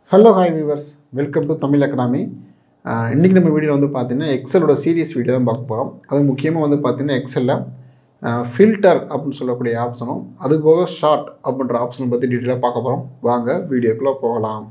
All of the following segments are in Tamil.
hello hi viewers welcome to Tamil academy இன்றைக்கி நம்ம வீடியோ வந்து பார்த்தீங்கன்னா எக்ஸலோட சீரியஸ் வீடியோ தான் பார்க்க போகிறோம் அது முக்கியமாக வந்து பார்த்தீங்கன்னா எக்ஸலில் ஃபில்டர் அப்படின்னு சொல்லக்கூடிய ஆப்ஷனும் அது போக ஷார்ட் அப்படின்ற ஆப்ஷனை பற்றி டீட்டெயிலாக பார்க்க போகிறோம் வாங்க வீடியோக்குள்ளே போகலாம்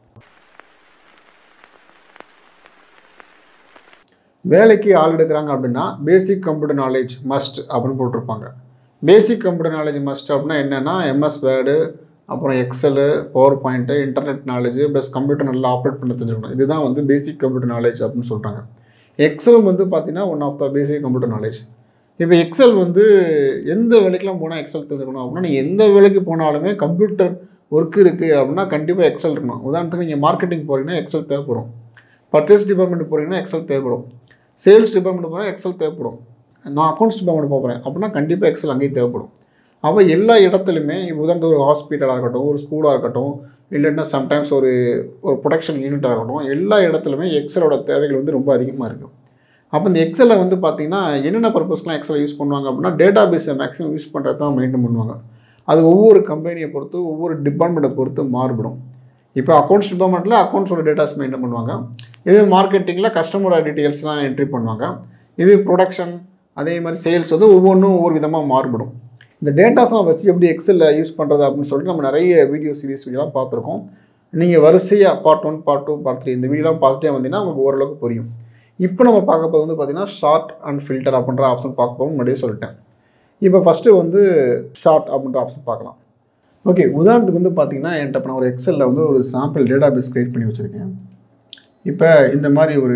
வேலைக்கு ஆள் எடுக்கிறாங்க அப்படின்னா பேசிக் கம்ப்யூட்டர் நாலேஜ் மஸ்ட் அப்படின்னு போட்டிருப்பாங்க பேசிக் கம்ப்யூட்டர் நாலேஜ் மஸ்ட் அப்படின்னா என்னென்னா எம்எஸ் வேர்டு அப்புறம் Excel PowerPoint internet knowledge plus computer நல்லா ஆப்ரேட் பண்ண தெரிஞ்சுக்கணும் இதுதான் வந்து பேசிக் கம்ப்யூட்டர் நாலேஜ் அப்படின்னு சொல்கிறாங்க எக்ஸலும் வந்து பார்த்தீங்கன்னா one of the basic computer knowledge இப்போ எக்ஸல் வந்து எந்த வேலைக்கெலாம் போனால் எக்ஸல் தெரிஞ்சுக்கணும் அப்படின்னா நீங்கள் எந்த வேலைக்கு போனாலுமே கம்ப்யூட்டர் ஒர்க் இருக்குது அப்படின்னா கண்டிப்பாக எக்ஸல் இருக்கணும் உதாரணத்துக்கு நீங்கள் மார்க்கெட்டிங் போகிறீங்கன்னா எக்ஸல் தேவைப்படும் பர்ச்சேஸ் டிபார்ட்மெண்ட் போகிறீங்கன்னா எக்ஸல் தேவைப்படும் சேல்ஸ் டிபார்ட்மெண்ட் போனால் எக்ஸல் தேவைப்படும் நான் அக்கௌண்ட்ஸ் டிபார்ட்மெண்ட் போகிறேன் அப்படின்னா கண்டிப்பாக எக்ஸல் அங்கேயும் தேவைப்படும் அப்போ எல்லா இடத்துலையுமே இப்போ உதாரணத்துக்கு ஒரு ஹாஸ்பிட்டலாக இருக்கட்டும் ஒரு ஸ்கூலாக இருக்கட்டும் இல்லைன்னா சம்டைம்ஸ் ஒரு ஒரு ப்ரொடக்ஷன் யூனிட்டாக இருக்கட்டும் எல்லா இடத்துலையுமே எக்ஸலோட தேவைகள் வந்து ரொம்ப அதிகமாக இருக்கும் அப்போ இந்த எக்ஸலை வந்து பார்த்தீங்கன்னா என்னென்ன பர்பஸ்க்குலாம் எக்ஸலை யூஸ் பண்ணுவாங்க அப்படின்னா டேட்டா பேஸை மேக்ஸிமம் யூஸ் பண்ணுறது தான் மெயின்டைன் பண்ணுவாங்க அது ஒவ்வொரு கம்பெனியை பொறுத்து ஒவ்வொரு டிபார்ட்மெண்ட்டை பொறுத்து மாறுபடும் இப்போ அக்கௌண்ட்ஸ் டிபார்ட்மெண்ட்டில் அக்கௌண்ட்ஸோட டேட்டாஸ் மெயின்டைன் பண்ணுவாங்க இது மார்க்கெட்டிங்கில் கஸ்டமரோட டீட்டெயில்ஸ்லாம் என்ட்ரி பண்ணுவாங்க இது ப்ரொடக்ஷன் அதே மாதிரி சேல்ஸ் வந்து ஒவ்வொன்றும் ஒவ்வொரு விதமாக மாறுபடும் இந்த டேட்டாஸ்லாம் வச்சு எப்படி எக்ஸலில் யூஸ் பண்ணுறது அப்படின்னு சொல்லிட்டு நம்ம நிறைய வீடியோ சீரிஸ் வீடியோலாம் பார்த்துருக்கோம் நீங்கள் வரிசையாக part one part two part three இந்த வீடியோலாம் பார்த்துட்டே வந்தீங்கன்னா உங்களுக்கு ஓரளவுக்கு புரியும் இப்போ நம்ம பார்க்க போகிறது வந்து பார்த்திங்கன்னா ஷார்ட் அண்ட் ஃபில்டர் அப்படின்ற ஆப்ஷன் பார்க்க போகும் முன்னாடியே சொல்லிட்டேன் இப்போ ஃபஸ்ட்டு வந்து ஷார்ட் அப்படின்ற ஆப்ஷன் பார்க்கலாம் ஓகே உதாரணத்துக்கு வந்து பார்த்தீங்கன்னா என்கிட்ட இப்போ நான் ஒரு எக்ஸலில் வந்து ஒரு சாம்பிள் டேட்டா பேஸ் க்ரியேட் பண்ணி வச்சுருக்கேன் இப்போ இந்த மாதிரி ஒரு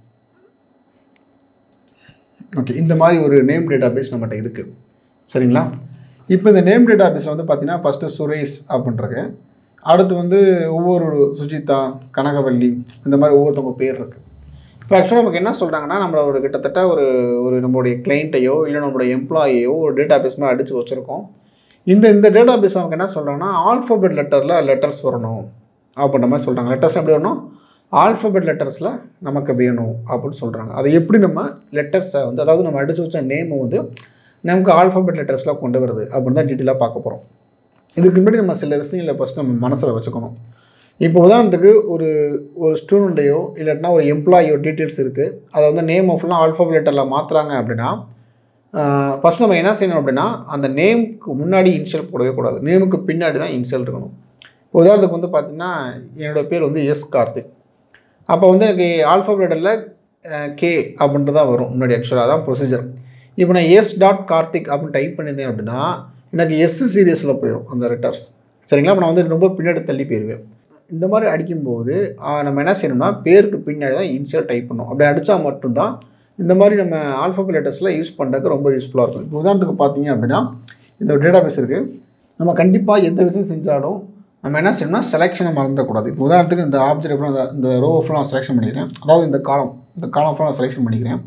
ஓகே இந்த மாதிரி ஒரு நேம் டேட்டா பேஸ் நம்மகிட்ட இருக்குது சரிங்களா இப்போ இந்த நேம் டேட்டா பேஸில் வந்து பார்த்தீங்கன்னா ஃபஸ்ட்டு சுரேஷ் அப்படின்றது அடுத்து வந்து ஒவ்வொரு சுஜிதா கனகவல்லி இந்த மாதிரி ஒவ்வொருத்தவங்க பேர் இருக்குது இப்போ ஆக்சுவலாக நமக்கு என்ன சொல்கிறாங்கன்னா நம்மளோட கிட்டத்தட்ட ஒரு ஒரு நம்மளுடைய கிளைண்ட்டையோ இல்லை நம்மளுடைய எம்ப்ளாயையோ ஒரு டேட்டா பேஸ் மாதிரி அடித்து வச்சுருக்கோம் இந்த இந்த டேட்டா பேஸ் நமக்கு என்ன சொல்கிறாங்கன்னா ஆல்ஃபபெட் லெட்டரில் லெட்டர்ஸ் வரணும் அப்படின்ற மாதிரி சொல்கிறாங்க லெட்டர்ஸ் எப்படி வரணும் ஆல்ஃபபெட் லெட்டர்ஸில் நமக்கு வேணும் அப்படின்னு சொல்கிறாங்க அது எப்படி நம்ம லெட்டர்ஸை வந்து அதாவது நம்ம அடித்து வச்ச நேமை வந்து நமக்கு ஆல்ஃபபெட் லெட்டர்ஸில் கொண்டு வருது அப்படின்னு தான் டீட்டெயிலாக பார்க்க போகிறோம் இதுக்கு முன்னாடி நம்ம சில விஷயங்களை ஃபஸ்ட் நம்ம மனசில் வச்சுக்கணும் இப்போ உதாரணத்துக்கு ஒரு ஒரு ஸ்டூடெண்ட்டையோ இல்லாட்டினா ஒரு எம்ப்ளாயோ டீட்டெயில்ஸ் இருக்குது அதை வந்து நேம் ஃபுல்லாக ஆல்ஃபபெட் லெட்டரில் மாற்றுறாங்க அப்படின்னா ஃபஸ்ட் நம்ம என்ன செய்யணும் அப்படின்னா அந்த நேமுக்கு முன்னாடி இன்ஷியல் போடவே கூடாது நேமுக்கு பின்னாடி தான் இன்ஷியல் இருக்கணும் இப்போ உதாரணத்துக்கு வந்து பார்த்திங்கன்னா என்னோடய பேர் வந்து எஸ் கார்த்திக் அப்போ வந்து எனக்கு ஆல்ஃபபெட் லெட்டரில் கே அப்படின்ட்டு தான் வரும் முன்னாடி ஆக்சுவலாக அதான் ப்ரொசீஜர் இப்போ நான் எஸ் டாட் கார்த்திக் அப்படின்னு டைப் பண்ணியிருந்தேன் அப்படின்னா எனக்கு எஸ் சீரியஸில் போயிடும் அந்த லெட்டர்ஸ் சரிங்களா இப்போ நான் வந்து ரொம்ப பின்னாடி தள்ளி போயிடுவேன் இந்த மாதிரி அடிக்கும்போது நம்ம என்ன செய்யணும்னா பேருக்கு பின்னாடி தான் இன்ஷியல் டைப் பண்ணணும் அப்படி அடித்தா மட்டும்தான் இந்த மாதிரி நம்ம ஆல்ஃபபெட் லெட்டர்ஸில் யூஸ் பண்ணுறதுக்கு ரொம்ப யூஸ்ஃபுல்லாக இருக்கும் இப்போ உதாரணத்துக்கு பார்த்தீங்க அப்படின்னா இந்த டேட்டா பேஸ் இருக்குது நம்ம கண்டிப்பாக எந்த விஷயம் செஞ்சாலும் நம்ம என்ன செய்யணும்னா செலெக்ஷனை மறந்துடக்கூடாது இப்போ உதாரணத்துக்கு இந்த ஆப்ஜெக்ட் ஃபுல்லாக இந்த ரோ ஃபுல்லாக செலெக்ஷன் பண்ணிக்கிறேன் அதாவது இந்த காலம் இந்த காலம் ஃபுல்லாக செலெக்ஷன் பண்ணிக்கிறேன்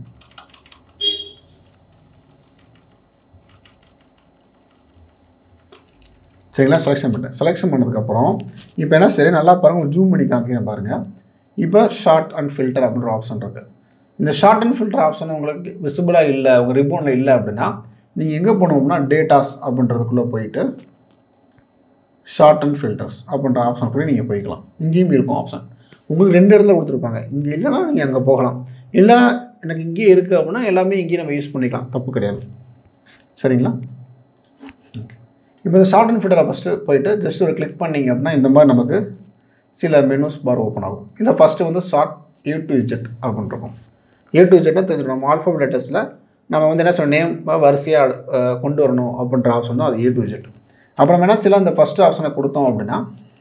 சரிங்களா செலெக்ஷன் பண்ணிட்டேன் செலெக்ஷன் பண்ணதுக்கப்புறம் இப்போ என்ன சரி நல்லா பாருங்கள் ஜூம் பண்ணி காமிக்கிறேன் பாருங்கள் இப்போ ஷார்ட் அண்ட் ஃபில்டர் அப்படின்ற ஆப்ஷன் இருக்குது இந்த ஷார்ட் அண்ட் ஃபில்டர் ஆப்ஷன் உங்களுக்கு விசிபிளாக இல்லை உங்கள் ரிப்போனில் இல்லை அப்படின்னா நீங்கள் எங்கே போனோம்னா டேட்டாஸ் அப்படின்றதுக்குள்ளே போயிட்டு ஷார்ட் அண்ட் ஃபில்டர்ஸ் அப்படின்ற ஆப்ஷன் கூட நீங்கள் போய்க்கலாம் இங்கேயும் இருக்கும் ஆப்ஷன் உங்களுக்கு ரெண்டு இடத்துல கொடுத்துருப்பாங்க இங்கே இல்லைன்னா நீங்கள் அங்கே போகலாம் இல்லை எனக்கு இங்கேயே இருக்குது அப்படின்னா எல்லாமே இங்கேயே நம்ம யூஸ் பண்ணிக்கலாம் தப்பு கிடையாது சரிங்களா இப்போ இந்த ஷார்ட் அண்ட் ஃபில்டரை ஃபஸ்ட்டு போயிட்டு ஜஸ்ட் ஒரு கிளிக் பண்ணிங்க அப்படின்னா இந்த மாதிரி நமக்கு சில மெனூஸ் பார் ஓப்பன் ஆகும் இல்லை ஃபஸ்ட்டு வந்து ஷார்ட் ஏ டு இஜெட் அப்படின்னு இருக்கும் ஏ டு இஜெட்னா தெரிஞ்சுக்கணும் நம்ம ஆல்ஃபா லெட்டர்ஸில் நம்ம வந்து என்ன சொல்ல நேம் வரிசையாக கொண்டு வரணும் அப்படின்ற ஆப்ஷன் தான் அது ஏ டு இஜெட் அப்புறம் என்ன சில அந்த ஃபஸ்ட்டு ஆப்ஷனை கொடுத்தோம் அப்படின்னா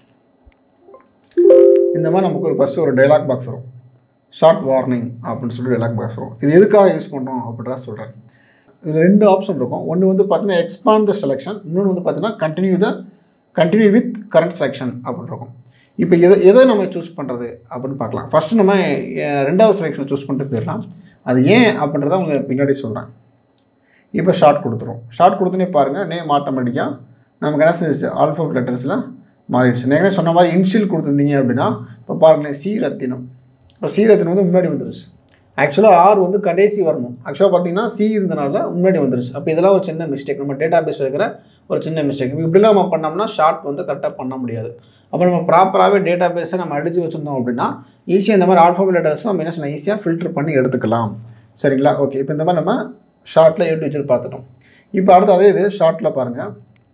இந்த மாதிரி நமக்கு ஒரு ஃபஸ்ட்டு ஒரு டைலாக் பாக்ஸ் வரும் ஷார்ட் வார்னிங் அப்படின்னு சொல்லிட்டு டைலாக் பாக்ஸ் வரும் இது எதுக்காக யூஸ் பண்ணுறோம் அப்படின்றத சொல்கிறேன் இது ரெண்டு ஆப்ஷன் இருக்கும் ஒன்று வந்து பார்த்தீங்கன்னா எக்ஸ்பாண்ட் த செலெக்ஷன் இன்னொன்று வந்து பார்த்தீங்கன்னா continue the continue with current selection அப்படின்னு இருக்கும் இப்போ எதை எதை நம்ம சூஸ் பண்ணுறது அப்படின்னு பார்க்கலாம் ஃபஸ்ட்டு நம்ம ரெண்டாவது செலெக்ஷன் சூஸ் பண்ணிட்டு போயிடலாம் அது ஏன் அப்படின்றத உங்களுக்கு பின்னாடி சொல்கிறேன் இப்போ ஷார்ட் கொடுத்துரும் ஷார்ட் கொடுத்துனே பாருங்கள் நேம் ஆட்டோமேட்டிக்காக நமக்கு என்ன செஞ்சிச்சு ஆல்ஃபபெட் லெட்டர்ஸில் மாறிடுச்சு நீங்கள் சொன்ன மாதிரி இன்ஷியல் கொடுத்துருந்தீங்க அப்படின்னா இப்போ பாருங்களேன் சி ரத்தினம் இப்போ சி ரத்தினம் வந்து முன்னாடி வந்துருச்சு ஆக்சுவலாக ஆர் வந்து கடைசி வரணும் ஆக்சுவலாக பார்த்தீங்கன்னா சி இருந்தனால முன்னாடி வந்துருச்சு அப்போ இதெல்லாம் ஒரு சின்ன மிஸ்டேக் நம்ம டேட்டா பேஸில் இருக்கிற ஒரு சின்ன மிஸ்டேக் இப்படிலாம் நம்ம பண்ணோம்னா ஷார்ட் வந்து கரெக்டாக பண்ண முடியாது அப்போ நம்ம ப்ராப்பராகவே டேட்டா பேஸை நம்ம அடித்து வச்சுருந்தோம் அப்படின்னா ஈஸியாக இந்த மாதிரி ஆல்ஃபாபெட் லெட்டர்ஸ் நம்ம என்ன செய்யலாம் ஈஸியாக ஃபில்டர் பண்ணி எடுத்துக்கலாம் சரிங்களா ஓகே இப்போ இந்த மாதிரி நம்ம ஷார்ட்டில் ஏ டு இஜெட் பார்த்துட்டோம் இப்போ அடுத்து அதே இது ஷார்ட்டில் பாருங்கள்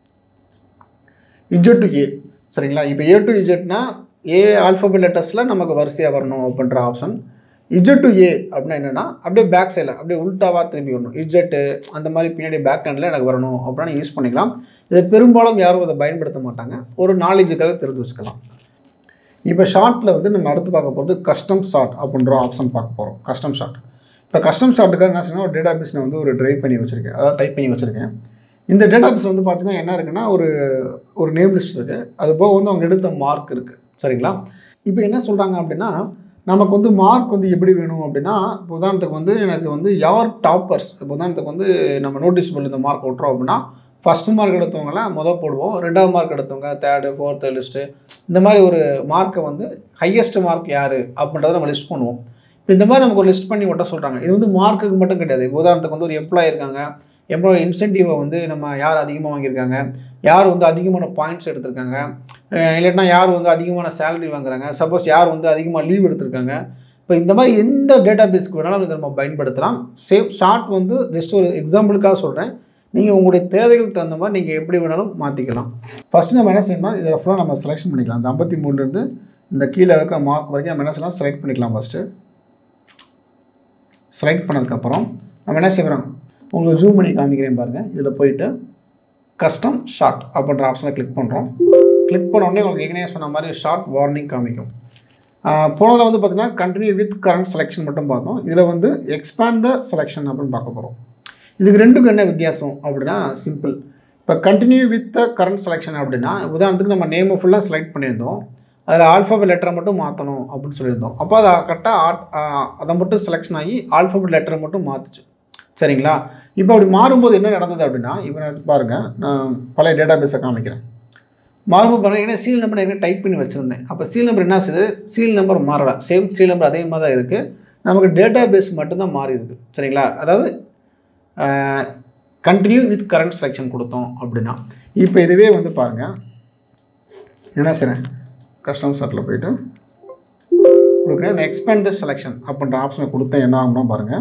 இஜெட் டு ஏ சரிங்களா இப்போ ஏ டு இஜெட்னா ஏ ஆல்ஃபாபெட் லெட்டர்ஸில் நமக்கு வரிசையாக வரணும் அப்படின்ற ஆப்ஷன் இஜெட் டு ஏ அப்படின்னா என்னென்னா அப்படியே பேக் சைடில் அப்படியே உல்ட்டாவாக திரும்பி வரணும் இஜெட்டு அந்த மாதிரி பின்னாடி பேக் ஹேண்டில் எனக்கு வரணும் அப்படின்னா யூஸ் பண்ணிக்கலாம் இதை பெரும்பாலும் யாரும் அதை பயன்படுத்த மாட்டாங்க ஒரு நாலேஜுக்காக தெரிஞ்சு வச்சுக்கலாம் இப்போ ஷார்ட்டில் வந்து நம்ம அடுத்து பார்க்க போகிறது கஸ்டம் ஷார்ட் அப்படின்ற ஆப்ஷன் பார்க்க போகிறோம் கஸ்டம் ஷார்ட் இப்போ கஸ்டம் ஷார்ட்டுக்காக என்ன செய்யணும் ஒரு டேட்டா பேஸ் நான் வந்து ஒரு ட்ரைவ் பண்ணி வச்சுருக்கேன் அதாவது டைப் பண்ணி வச்சுருக்கேன் இந்த டேட்டா பேஸ் வந்து பார்த்தீங்கன்னா என்ன இருக்குன்னா ஒரு ஒரு நேம் லிஸ்ட் இருக்குது அது போக வந்து அவங்க எடுத்த மார்க் இருக்குது சரிங்களா இப்போ என்ன சொல்கிறாங்க அப்படின்னா நமக்கு வந்து மார்க் வந்து எப்படி வேணும் அப்படின்னா இப்போ உதாரணத்துக்கு வந்து எனக்கு வந்து யார் டாப்பர்ஸ் இப்போ உதாரணத்துக்கு வந்து நம்ம நோட்டீஸ் போர்டில் இந்த மார்க் விட்றோம் அப்படின்னா ஃபஸ்ட்டு மார்க் எடுத்தவங்கள மொதல் போடுவோம் ரெண்டாவது மார்க் எடுத்தவங்க தேர்டு ஃபோர்த்து லிஸ்ட்டு இந்த மாதிரி ஒரு மார்க்கை வந்து ஹையஸ்ட் மார்க் யார் அப்படின்றத நம்ம லிஸ்ட் பண்ணுவோம் இப்போ இந்த மாதிரி நமக்கு ஒரு லிஸ்ட் பண்ணி ஒட்ட சொல்கிறாங்க இது வந்து மார்க்குக்கு மட்டும் கிடையாது இப்போ உதாரணத்துக்கு வந்து ஒரு எம்ப்ளாயி இருக்காங்க எம்ப்ளாயி இன்சென்டிவை வந்து நம்ம யார் அதிகமாக வாங்கியிருக்காங்க யார் வந்து அதிகமான பாயிண்ட்ஸ் எடுத்திருக்காங்க அஹ் இல்லைன்னா யார் வந்து அதிகமான சேலரி வாங்குறாங்க சப்போஸ் யார் வந்து அதிகமாக லீவ் எடுத்திருக்காங்க இப்போ இந்த மாதிரி எந்த டேட்டா பேஸ்க்கு வேணாலும் இதை நம்ம பயன்படுத்தலாம் சேம் ஷார்ட் வந்து ஜஸ்ட் ஒரு எக்ஸாம்பிளுக்காக சொல்கிறேன் நீங்கள் உங்களுடைய தேவைகளுக்கு தகுந்த மாதிரி நீங்கள் எப்படி வேணாலும் மாற்றிக்கலாம் ஃபஸ்ட்டு நம்ம என்ன செய்யணும் இதில் ஃபுல்லாக நம்ம செலெக்ஷன் பண்ணிக்கலாம் அந்த ஐம்பத்தி மூணுலேருந்து இந்த கீழே இருக்கிற மார்க் வரைக்கும் நம்ம என்ன செய்யலாம் செலக்ட் பண்ணிக்கலாம் ஃபஸ்ட்டு செலக்ட் பண்ணதுக்கப்புறம் நம்ம என்ன செய்கிறோம் உங்களுக்கு ஜூம் பண்ணி காமிக்கிறேன் பாருங்கள் இதில் போயிட்டு கஸ்டம் ஷார்ட் அப்படின்ற ஆப்ஷனை கிளிக் பண்ணுறோம் கிளிக் பண்ண உடனே உங்களுக்கு ஏற்கனவே சொன்ன மாதிரி ஷார்ட் வார்னிங் காமிக்கும் போனதில் வந்து பார்த்தீங்கன்னா கண்டினியூ வித் கரண்ட் செலெக்ஷன் மட்டும் பார்த்தோம் இதில் வந்து எக்ஸ்பேண்ட் த செலெக்ஷன் அப்படின்னு பார்க்க போகிறோம் இதுக்கு ரெண்டுக்கும் என்ன வித்தியாசம் அப்படின்னா சிம்பிள் இப்போ continue with the current selection அப்படின்னா உதாரணத்துக்கு நம்ம நேமை ஃபுல்லாக செலக்ட் பண்ணியிருந்தோம் அதில் ஆல்ஃபாபெட் லெட்டரை மட்டும் மாற்றணும் அப்படின்னு சொல்லியிருந்தோம் அப்போ அதை கரெக்டாக அதை மட்டும் செலெக்ஷன் ஆகி ஆல்ஃபாபெட் லெட்டரை மட்டும் மாற்றுச்சு சரிங்களா இப்போ அப்படி மாறும்போது என்ன நடந்தது அப்படின்னா இப்போ நான் பாருங்கள் நான் பழைய டேட்டா பேஸை காமிக்கிறேன் மாறும்போது பாருங்கள் ஏன்னா சீல் நம்பர் என்ன டைப் பண்ணி வச்சுருந்தேன் அப்போ சீல் நம்பர் என்ன செய்யுது சீல் நம்பர் மாறல சேம் சீல் நம்பர் அதே மாதிரி தான் இருக்குது நமக்கு டேட்டா பேஸ் மட்டும்தான் மாறி இருக்கு சரிங்களா அதாவது கண்டினியூ வித் கரண்ட் செலெக்ஷன் கொடுத்தோம் அப்படின்னா இப்போ இதுவே வந்து பாருங்கள் என்ன செய்கிறேன் கஸ்டம் சாட்டில் போயிட்டு கொடுக்குறேன் எக்ஸ்பேண்ட் த செலெக்ஷன் அப்படின்ற ஆப்ஷனை கொடுத்தேன் என்ன ஆகும்னா பாருங்கள்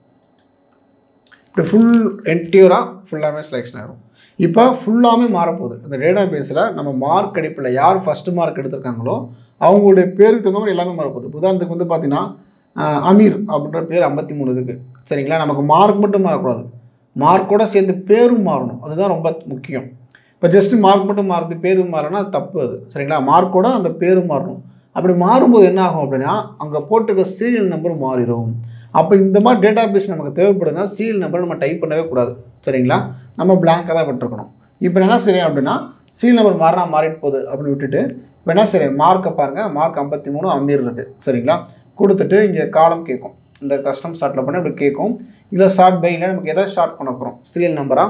இப்படி ஃபுல் என்டியூராக ஃபுல்லாமே செலெக்ஷன் ஆகும் இப்போ ஃபுல்லாமே மாறப்போகுது இந்த டேட்டா பேஸில் நம்ம மார்க் அடிப்பில் யார் ஃபஸ்ட்டு மார்க் எடுத்திருக்காங்களோ அவங்களுடைய பேருக்கு தகுந்த மாதிரி எல்லாமே மாறப்போகுது உதாரணத்துக்கு வந்து பார்த்தீங்கன்னா ஆஹ், அமீர் அப்படின்ற பேர் ஐம்பத்தி மூணு இருக்குது சரிங்களா நமக்கு மார்க் மட்டும் மாறக்கூடாது மார்க்கோட சேர்ந்து பேரும் மாறணும் அதுதான் ரொம்ப முக்கியம் இப்போ ஜஸ்ட் மார்க் மட்டும் மாறுது பேரும் மாறினா அது தப்பு அது சரிங்களா மார்க்கோட அந்த பேரும் மாறணும் அப்படி மாறும்போது என்ன ஆகும் அப்படின்னா அங்கே போட்டிருக்க சீரியல் நம்பர் மாறிடும் அப்போ இந்த மாதிரி டேட்டா பேஸ் நமக்கு தேவைப்படுதுன்னா சீரியல் நம்பர் நம்ம டைப் பண்ணவே கூடாது சரிங்களா நம்ம பிளாங்காக தான் விட்டுருக்கணும் இப்போ என்ன செய்யறேன் அப்படின்னா சீரியல் நம்பர் மாறினா மாறிட்டு போகுது அப்படின்னு விட்டுட்டு இப்போ என்ன செய்யறேன் மார்க்கை பாருங்கள் மார்க் ஐம்பத்தி மூணு அமீர் இருக்குது சரிங்களா கொடுத்துட்டு இங்கே காலம் கேட்கும் இந்த கஸ்டம் ஸ்டார்ட்டில் பண்ணி அப்படி கேட்கும் இதில் ஷார்ட் பை இல்லை நமக்கு எதை ஷார்ட் பண்ண போகிறோம் சீரியல் நம்பரா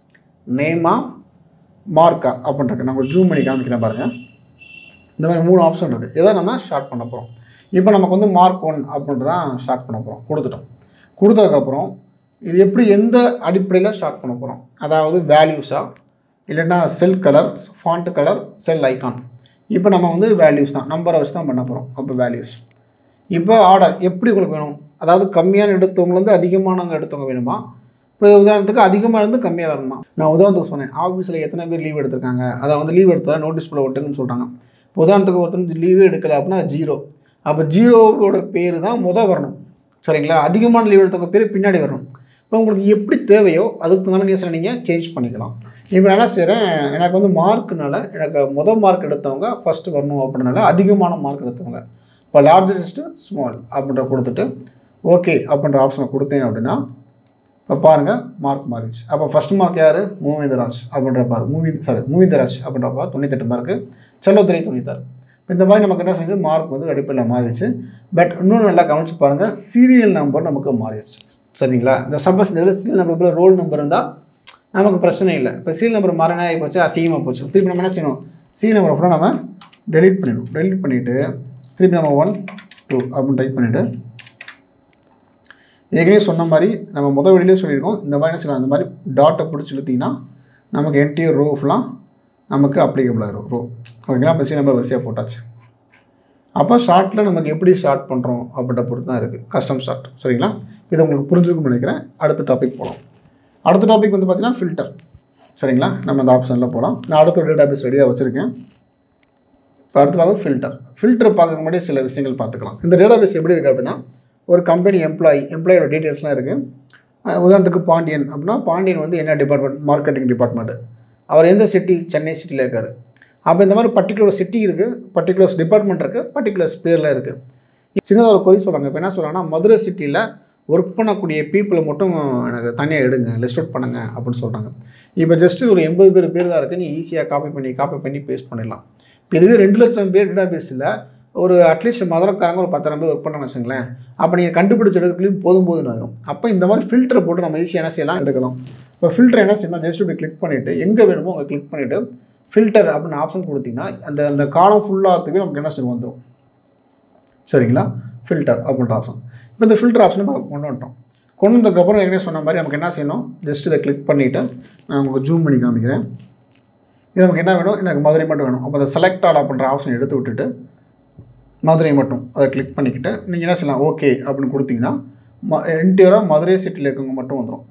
நேமா மார்க்கா அப்படின்ட்டு நம்ம ஜூம் பண்ணி காமிக்கிறேன் பாருங்கள் இந்த மாதிரி மூணு ஆப்ஷன் இருக்குது எதை நம்ம ஷார்ட் பண்ண போகிறோம் இப்போ நமக்கு வந்து மார்க் ஒன் அப்படின்றதான் ஷார்ட் பண்ண போகிறோம் கொடுத்துட்டோம் கொடுத்ததுக்கப்புறம் இது எப்படி எந்த அடிப்படையில் ஷார்ட் பண்ண போகிறோம் அதாவது வேல்யூஸா இல்லைன்னா cell colour font colour cell icon இப்போ நம்ம வந்து வேல்யூஸ் தான் நம்பரை வச்சு தான் பண்ண போகிறோம் அப்போ வேல்யூஸ் இப்போ ஆர்டர் எப்படி உங்களுக்கு வேணும் அதாவது கம்மியான எடுத்தவங்கலேருந்து அதிகமானவங்க எடுத்தவங்க வேணுமா இப்போ உதாரணத்துக்கு அதிகமாக இருந்து கம்மியாக வரணுமா நான் உதாரணத்துக்கு சொன்னேன் ஆஃபீஸில் எத்தனை பேர் லீவ் எடுத்திருக்காங்க அதை வந்து லீவ் எடுத்தா நோட்டீஸ் போட ஒட்டுங்கன்னு சொல்கிறாங்க இப்போ உதாரணத்துக்கு ஒருத்தர் லீவே எடுக்கல அப்படின்னா ஜீரோ அப்போ ஜீரோவோட பேர் தான் முத வரணும் சரிங்களா அதிகமான லீவ் எடுத்தவங்க பேர் பின்னாடி வரணும் இப்போ உங்களுக்கு எப்படி தேவையோ அதுக்கு தகுந்த மாதிரி நீங்கள் சேஞ்ச் பண்ணிக்கலாம் இப்போ நான் என்ன செய்கிறேன் எனக்கு வந்து மார்க்குனால எனக்கு முதல் மார்க் எடுத்தவங்க ஃபஸ்ட்டு வரணும் அப்படின்னால அதிகமான மார்க் எடுத்தவங்க இப்போ லார்ஜஸ்ட்டு ஸ்மால் அப்படின்ற கொடுத்துட்டு ஓகே அப்படின்ற ஆப்ஷனை கொடுத்தேன் அப்படின்னா இப்போ பாருங்கள் மார்க் மாறிடுச்சு அப்போ ஃபஸ்ட் மார்க் யார் மூவேந்தராஜ் அப்படின்ற பாரு மூவி சாரி மூவிந்தராஜ் அப்படின்ற பார் தொண்ணூத்தெட்டு மார்க்கு செல்லத்துறை தொண்ணூத்தாறு இப்போ இந்த மாதிரி நமக்கு என்ன செஞ்சு மார்க் வந்து அடிப்படையில் மாறிடுச்சு பட் இன்னும் நல்லா கவனிச்சு பாருங்கள் சீரியல் நம்பர் நமக்கு மாறிடுச்சு சரிங்களா இந்த சப்போஸ் இதில் சீரியல் நம்பர் ரோல் நம்பர் இருந்தால் நமக்கு பிரச்சனை இல்லை இப்போ சீரியல் நம்பர் மாறினா ஆகி போச்சு அசிங்கமாக போச்சு திருப்பி நம்ம என்ன செய்யணும் சீரியல் நம்பரை ஃபுல்லாக நம்ம டெலீட் பண்ணிடணும் டெலீட் பண்ணிவிட்டு திருப்பி நம்ம ஒன் டூ அப்படின்னு டைப் பண்ணிவிட்டு ஏற்கனவே சொன்ன மாதிரி நம்ம முதல் வெளியிலே சொல்லியிருக்கோம் இந்த மாதிரி என்ன செய்யலாம் இந்த மாதிரி டாட்டை பிடிச்சி இழுத்தீங்கன்னா நமக்கு என்டிஆர் ரோ ஃபுல்லாக நமக்கு அப்ளிகபிள் ஆயிரும் ரோ ஓகேங்களா இப்போ சி நம்பர் வரிசையாக போட்டாச்சு அப்போ ஷார்ட்டில் நமக்கு எப்படி ஷார்ட் பண்ணுறோம் அப்படின்ற பொறுத்து தான் இருக்குது கஸ்டம் ஷார்ட் சரிங்களா இது உங்களுக்கு புரிஞ்சுக்கும்னு நினைக்கிறேன் அடுத்த டாபிக் போகலாம் அடுத்த டாபிக் வந்து பார்த்தீங்கன்னா ஃபில்டர் சரிங்களா நம்ம அந்த ஆப்ஷனில் போகலாம் நான் அடுத்த டேட்டாபேஸ் ரெடியாக வச்சுருக்கேன் இப்போ அடுத்ததாக ஃபில்டர் ஃபில்டர் பார்க்க முன்னாடி சில விஷயங்கள் பார்த்துக்கலாம் இந்த டேட்டாபேஸ் எப்படி இருக்குது அப்படின்னா ஒரு கம்பெனி எம்ப்ளாயி எம்ப்ளாயோட டீட்டெயில்ஸ்லாம் இருக்குது உதாரணத்துக்கு பாண்டியன் அப்படின்னா பாண்டியன் வந்து என்ன டிபார்ட்மெண்ட் மார்க்கெட்டிங் டிபார்ட்மெண்ட் அவர் எந்த சிட்டி சென்னை சிட்டியில் இருக்கார் அப்போ இந்த மாதிரி பர்டிகுலர் சிட்டி இருக்குது பர்டிகுலர்ஸ் டிபார்ட்மெண்ட் இருக்குது பர்டிகுலர்ஸ் பேரில் இருக்குது சின்னதாக ஒரு கொரி சொல்கிறாங்க இப்போ என்ன சொல்கிறாங்கன்னா மதுரை சிட்டியில் ஒர்க் பண்ணக்கூடிய பீப்புளை மட்டும் எனக்கு தனியாக எடுங்க லிஸ்ட் அவுட் பண்ணுங்க அப்படின்னு சொல்கிறாங்க இப்போ ஜஸ்ட்டு ஒரு எண்பது பேர் பேர் தான் இருக்குது நீ ஈஸியாக காப்பி பண்ணி காப்பி பண்ணி பேஸ்ட் பண்ணிடலாம் இப்போ இதுவே ரெண்டு லட்சம் பேர் டேட்டா பேஸில் ஒரு அட்லீஸ்ட் மதுரைக்காரங்க ஒரு பத்தாயிரம் பேர் ஒர்க் பண்ணாங்கன்னு வச்சுங்களேன் அப்போ நீங்கள் கண்டுபிடிச்ச இடத்துலையும் போதும் போதும் ஆயிரும் அப்போ இந்த மாதிரி ஃபில்டரை போட்டு நம்ம ஈஸியாக என்ன செய்யலாம் எடுக்கலாம் இப்போ ஃபில்டர் என்ன செய்யணும் ஜஸ்ட் இப்படி கிளிக் பண்ணிவிட்டு எங்கே வேணுமோ அங்கே கிளிக் பண்ணிவிட்டு ஃபில்டர் அப்படின்னு ஆப்ஷன் கொடுத்தீங்கன்னா அந்த அந்த காலம் ஃபுல்லாகத்துக்கு நமக்கு என்ன செய்யும் வந்துடும் சரிங்களா ஃபில்டர் அப்படின்ற ஆப்ஷன் இப்போ இந்த ஃபில்டர் ஆப்ஷன் நம்ம கொண்டு வந்துட்டோம் கொண்டு வந்ததுக்கப்புறம் ஏற்கனவே சொன்ன மாதிரி நமக்கு என்ன செய்யணும் ஜஸ்ட் இதை கிளிக் பண்ணிவிட்டு நான் உங்களுக்கு ஜூம் பண்ணி காமிக்கிறேன் இது நமக்கு என்ன வேணும் எனக்கு மதுரை மட்டும் வேணும் அப்போ அந்த செலக்ட் ஆல் அப்படின்ற ஆப்ஷன் எடுத்து விட்டுட்டு மதுரை மட்டும் அதை கிளிக் பண்ணிக்கிட்டு நீங்கள் என்ன செய்யலாம் ஓகே அப்படின்னு கொடுத்தீங்கன்னா ம என்டியராக மதுரை சிட்டியில் இருக்கவங்க மட்டும் வந்துடும்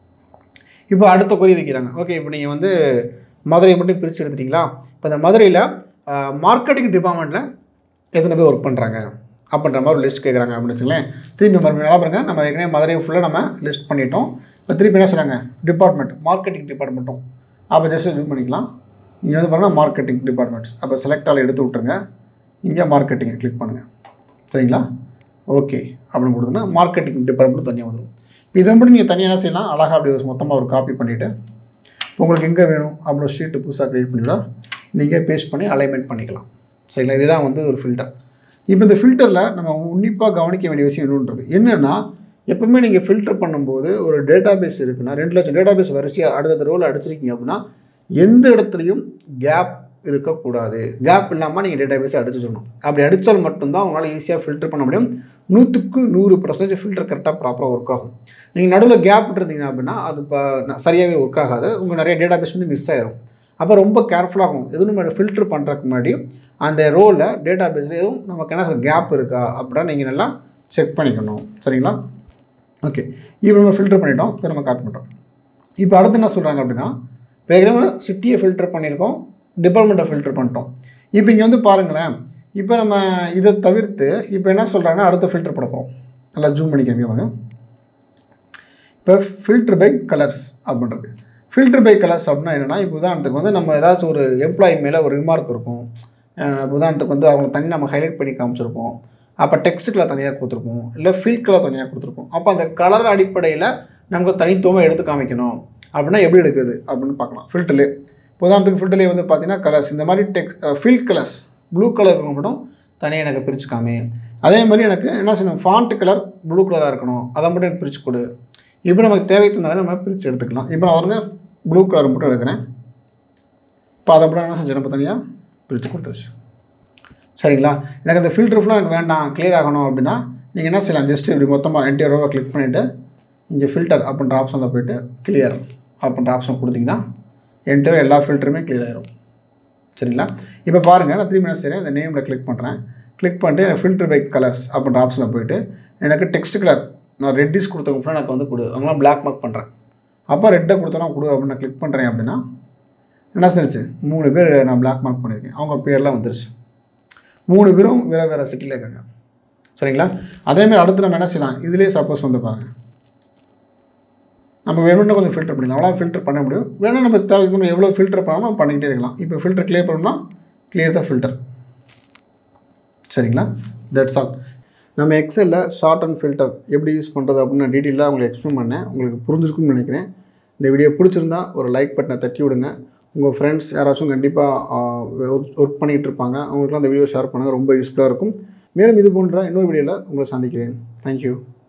இப்போ அடுத்த குறி வைக்கிறாங்க ஓகே இப்போ நீங்கள் வந்து மதுரையை மட்டும் பிரித்து எடுத்துட்டீங்களா இப்போ இந்த மதுரையில் மார்க்கெட்டிங் டிபார்ட்மெண்ட்டில் எத்தனை பேர் ஒர்க் பண்ணுறாங்க அப்படின்ற மாதிரி ஒரு லிஸ்ட் கேட்குறாங்க அப்படின்னு வச்சுங்களேன் திரும்பி மறுபடியும் நல்லா பாருங்க நம்ம ஏற்கனவே மதுரை ஃபுல்லாக நம்ம லிஸ்ட் பண்ணிட்டோம் இப்போ திருப்பி என்ன சொல்கிறாங்க டிபார்ட்மெண்ட் மார்க்கெட்டிங் டிபார்ட்மெண்ட்டும் அப்போ ஜஸ்ட் இது பண்ணிக்கலாம் இங்கே வந்து பாருங்கள் மார்க்கெட்டிங் டிபார்ட்மெண்ட்ஸ் அப்போ செலக்ட் ஆல் எடுத்து விட்ருங்க இங்கே மார்க்கெட்டிங்கை கிளிக் பண்ணுங்கள் சரிங்களா ஓகே அப்படின்னு கொடுத்தோன்னா மார்க்கெட்டிங் டிபார்ட்மெண்ட் தனியாக வந்துடும் இப்போ இதை மட்டும் நீங்கள் தனியாக என்ன செய்யலாம் அழகாக அப்படி ஒரு மொத்தமாக ஒரு காப்பி பண்ணிவிட்டு உங்களுக்கு எங்கே வேணும் அப்புறம் ஷீட்டு புதுசாக க்ரியேட் பண்ணிவிடா நீங்கள் பேஸ்ட் பண்ணி அலைன்மெண்ட் பண்ணிக்கலாம் சரிங்களா இதுதான் வந்து ஒரு ஃபில்டர் இப்போ இந்த ஃபில்டரில் நம்ம உன்னிப்பாக கவனிக்க வேண்டிய விஷயம் என்னன்றது என்னென்னா எப்பவுமே நீங்கள் ஃபில்டர் பண்ணும்போது ஒரு டேட்டா பேஸ் இருக்குன்னா ரெண்டு லட்சம் டேட்டா பேஸ் வரிசையாக அடுத்த ரோவில் அடிச்சிருக்கீங்க அப்படின்னா எந்த இடத்துலையும் கேப் இருக்கக்கூடாது கேப் இல்லாமல் நீங்கள் டேட்டா பேஸை அடிச்சிடணும் அப்படி அடித்தால் மட்டும்தான் உங்களால் ஈஸியாக ஃபில்டர் பண்ண முடியும் நூற்றுக்கு நூறு பர்சன்டேஜ் ஃபில்டர் கரெக்டாக ப்ராப்பராக ஒர்க் ஆகும் நீங்கள் நடுவில் கேப் விட்டுருந்தீங்க அப்படின்னா அது இப்போ சரியாகவே ஒர்க் ஆகாது உங்கள் நிறைய டேட்டா பேஸ் வந்து மிஸ் ஆயிரும் அப்போ ரொம்ப கேர்ஃபுல்லாகும் எதுவும் நம்ம ஃபில்டர் பண்ணுறதுக்கு முன்னாடி அந்த ரோவில் டேட்டா பேஸில் எதுவும் நமக்கு என்ன கேப் இருக்கா அப்படின்னா நீங்கள் நல்லா செக் பண்ணிக்கணும் சரிங்களா ஓகே இப்போ நம்ம ஃபில்டர் பண்ணிட்டோம் இப்போ நம்ம காப்பி பண்ணிட்டோம் இப்போ அடுத்து என்ன சொல்கிறாங்க அப்படின்னா இப்போ ஏற்கனவே சிட்டியை ஃபில்டர் பண்ணியிருக்கோம் டிபார்ட்மெண்ட்டை ஃபில்டர் பண்ணிட்டோம் இப்போ இங்கே வந்து பாருங்களேன் இப்போ நம்ம இதை தவிர்த்து இப்போ என்ன சொல்கிறாங்கன்னா அடுத்த ஃபில்டர் பண்ண போகிறோம் நல்லா ஜூம் பண்ணி கேட்குவாங்க இப்போ ஃபில்டர் பை கலர்ஸ் அப்படின்றது ஃபில்டர் பை கலர்ஸ் அப்படின்னா என்னென்னா இப்போ உதாரணத்துக்கு வந்து நம்ம ஏதாச்சும் ஒரு எம்ப்ளாயி மேலே ஒரு ரிமார்க் இருக்கும் அஹ் உதாரணத்துக்கு வந்து அவங்க தனி நம்ம ஹைலைட் பண்ணி காமிச்சிருப்போம் அப்போ டெக்ஸ்ட் கலர் தனியாக கொடுத்துருப்போம் இல்லை ஃபீல்ட் கலர் தனியாக கொடுத்துருப்போம் அப்போ அந்த கலர் அடிப்படையில் நமக்கு தனித்துவமாக எடுத்து காமிக்கணும் அப்படின்னா எப்படி எடுக்குது அப்படின்னு பார்க்கலாம் ஃபில்டர்லே இப்போ உதாரணத்துக்கு ஃபில்டர்லேயே வந்து பார்த்தீங்கன்னா கலர்ஸ் இந்த மாதிரி tech field colours blue colour இருக்கணும் மட்டும் தனியாக எனக்கு பிரித்து காமி அதே மாதிரி எனக்கு என்ன செய்யணும் ஃபாண்ட் கலர் ப்ளூ கலராக இருக்கணும் அதை மட்டும் எனக்கு பிரித்து கொடு இப்போ நமக்கு தேவைக்கு தகுந்த மாதிரி நம்ம பிரித்து எடுத்துக்கலாம் இப்போ நான் வருங்க ப்ளூ கலர் மட்டும் எடுக்கிறேன் இப்போ அதை மட்டும் என்ன செஞ்சேன் நம்ம தனியாக பிரித்து கொடுத்துருச்சு சரிங்களா எனக்கு அந்த ஃபில்டர் ஃபுல்லாக எனக்கு வேண்டாம் clear ஆகணும் அப்படின்னா நீங்கள் என்ன செய்யலாம் ஜஸ்ட் இப்படி மொத்தமாக என்டிஆர் ரோவை கிளிக் பண்ணிவிட்டு இங்கே ஃபில்டர் அப்படின்ற ஆப்ஷனில் போயிட்டு கிளியர் அப்படின்ற ஆப்ஷன் கொடுத்தீங்கன்னா என்டிஆர் எல்லா ஃபில்டருமே clear ஆயிரும் சரிங்களா இப்போ பாருங்கள் நான் திரும்பி என்ன செய்கிறேன் இந்த நேமில் கிளிக் பண்ணுறேன் கிளிக் பண்ணிட்டு எனக்கு ஃபில்டர் பை கலர்ஸ் அப்படின்ற ஆப்ஷனில் போயிட்டு எனக்கு டெக்ஸ்ட் கலர் நான் ரெட்டிஸ் கொடுத்தவங்க ஃபுல்லாக எனக்கு வந்து கொடு அவங்களாம் பிளாக் மார்க் பண்ணுறேன் அப்போ ரெட்டை கொடுத்தனா கொடு அப்படின்னு நான் கிளிக் பண்ணுறேன் அப்படின்னா என்ன செஞ்சுச்சு மூணு பேர் நான் பிளாக் மார்க் பண்ணியிருக்கேன் அவங்க பேர்லாம் வந்துருச்சு மூணு பேரும் வேறு வேறு சிட்டியில் இருக்காங்க சரிங்களா அதேமாதிரி அடுத்து நம்ம என்ன செய்யலாம் இதுலேயே சப்போஸ் வந்து பாருங்க நம்ம வேணும்னா கொஞ்சம் ஃபில்டர் பண்ணிக்கலாம் அவ்வளோ ஃபில்டர் பண்ண முடியும் வேணும் நம்ம தேவைக்கு எவ்வளோ ஃபில்டர் பண்ணாலும் நம்ம பண்ணிக்கிட்டே இருக்கலாம் இப்போ ஃபில்டர் கிளியர் பண்ணோம்னா கிளியர் த ஃபில்டர் சரிங்களா தட்ஸ் ஆல் நம்ம எக்ஸலில் ஷார்ட் அண்ட் ஃபில்டர் எப்படி யூஸ் பண்ணுறது அப்படின்னு நான் டீட்டெயிலாக உங்களுக்கு எக்ஸ்பிளைன் பண்ணேன் உங்களுக்கு புரிஞ்சிருக்கும்னு நினைக்கிறேன் இந்த வீடியோ பிடிச்சிருந்தா ஒரு லைக் பட்டனை தட்டி விடுங்க உங்கள் ஃப்ரெண்ட்ஸ் யாராச்சும் கண்டிப்பாக ஒர்க் பண்ணிகிட்டு இருப்பாங்க அவங்களுக்குலாம் இந்த வீடியோ ஷேர் பண்ணுங்கள் ரொம்ப யூஸ்ஃபுல்லாக இருக்கும் மேலும் இது போன்ற இன்னொரு வீடியோவில் உங்களை சந்திக்கிறேன் தேங்க்யூ